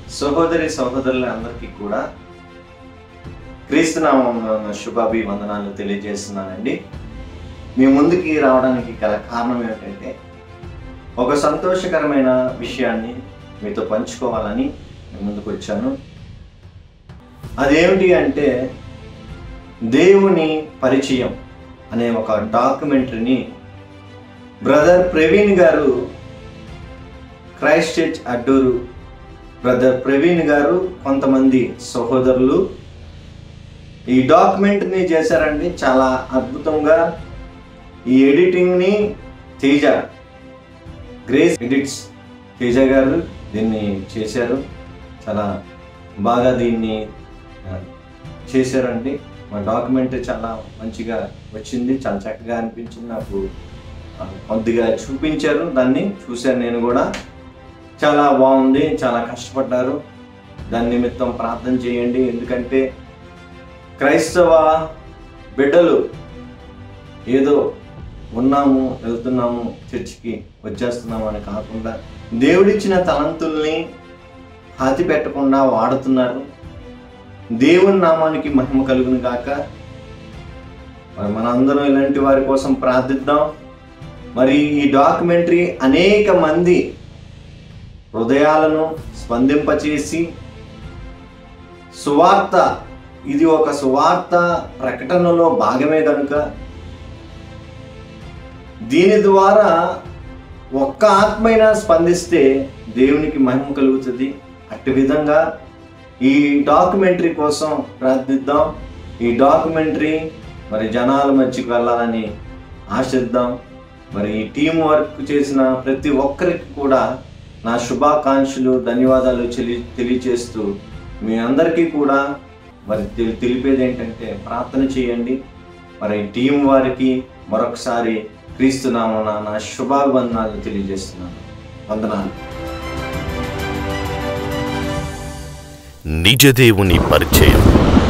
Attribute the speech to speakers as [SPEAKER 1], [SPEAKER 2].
[SPEAKER 1] సహోదరి సహోదరులందరికీ కూడా క్రీస్తునామం శుభాభివందనాలు తెలియజేస్తున్నానండి మీ ముందుకి రావడానికి గల కారణం ఏమిటంటే ఒక సంతోషకరమైన విషయాన్ని మీతో పంచుకోవాలని మీ ముందుకు వచ్చాను అదేమిటి అంటే దేవుని పరిచయం అనే ఒక డాక్యుమెంటరీని brother Praveen garu Christ church Adduru brother Praveen garu కొంతమంది సహోదరులు ఈ డాక్యుమెంటరీని చేశారండి చాలా అద్భుతంగా ఈ ఎడిటింగ్ని తేజ గ్రేస్ ఎడిట్స్ తేజ గారు దీన్ని చేశారు చాలా బాగా దీన్ని ఆ, చేశారండి మా డాక్యుమెంట్ చాలా మంచిగా వచ్చింది చాలా చక్కగా అనిపించింది నాకు ఆ, కొద్దిగా చూపించారు దాన్ని చూశాను నేను కూడా చాలా బాగుంది చాలా కష్టపడ్డారు దాని నిమిత్తం ప్రార్థన చేయండి ఎందుకంటే క్రైస్తవ బిడ్డలు ఏదో ఉన్నాము వెళ్తున్నాము చర్చికి వచ్చేస్తున్నాము అని కాకుండా దేవుడిచ్చిన తలంతుల్ని హాతి పెట్టకుండా వాడుతున్నారు దేవుని నామానికి మహిమ కలుగును గాక మరి మనందరం ఇలాంటి వారి కోసం ప్రార్థిద్దాం మరి ఈ డాక్యుమెంటరీ అనేక మంది హృదయాలను స్పందింపచేసి సువార్త ఇది ఒక సువార్త ప్రకటనలో భాగమే కనుక దీని ద్వారా ఒక్క ఆత్మైనా స్పందిస్తే దేవునికి మహిమ కలుగుతుంది అట్టి విధంగా ఈ డాక్యుమెంటరీ కోసం ప్రార్థిద్దాం ఈ డాక్యుమెంటరీ మరి జనాల మధ్యకి వెళ్ళాలని ఆశిద్దాం మరి ఈ టీం వర్క్ చేసిన ప్రతి ఒక్కరికి కూడా నా శుభాకాంక్షలు ధన్యవాదాలు చెలి తెలియచేస్తూ మీ అందరికీ కూడా మరి తెలి- తెలిపేది ఏంటంటే ప్రార్థన చేయండి మరి టీం వారికి మరొకసారి క్రీస్తునామన నా శుభాభివందనాలు తెలియజేస్తున్నాను వందనాలు
[SPEAKER 2] నిజదేవుని పరిచయం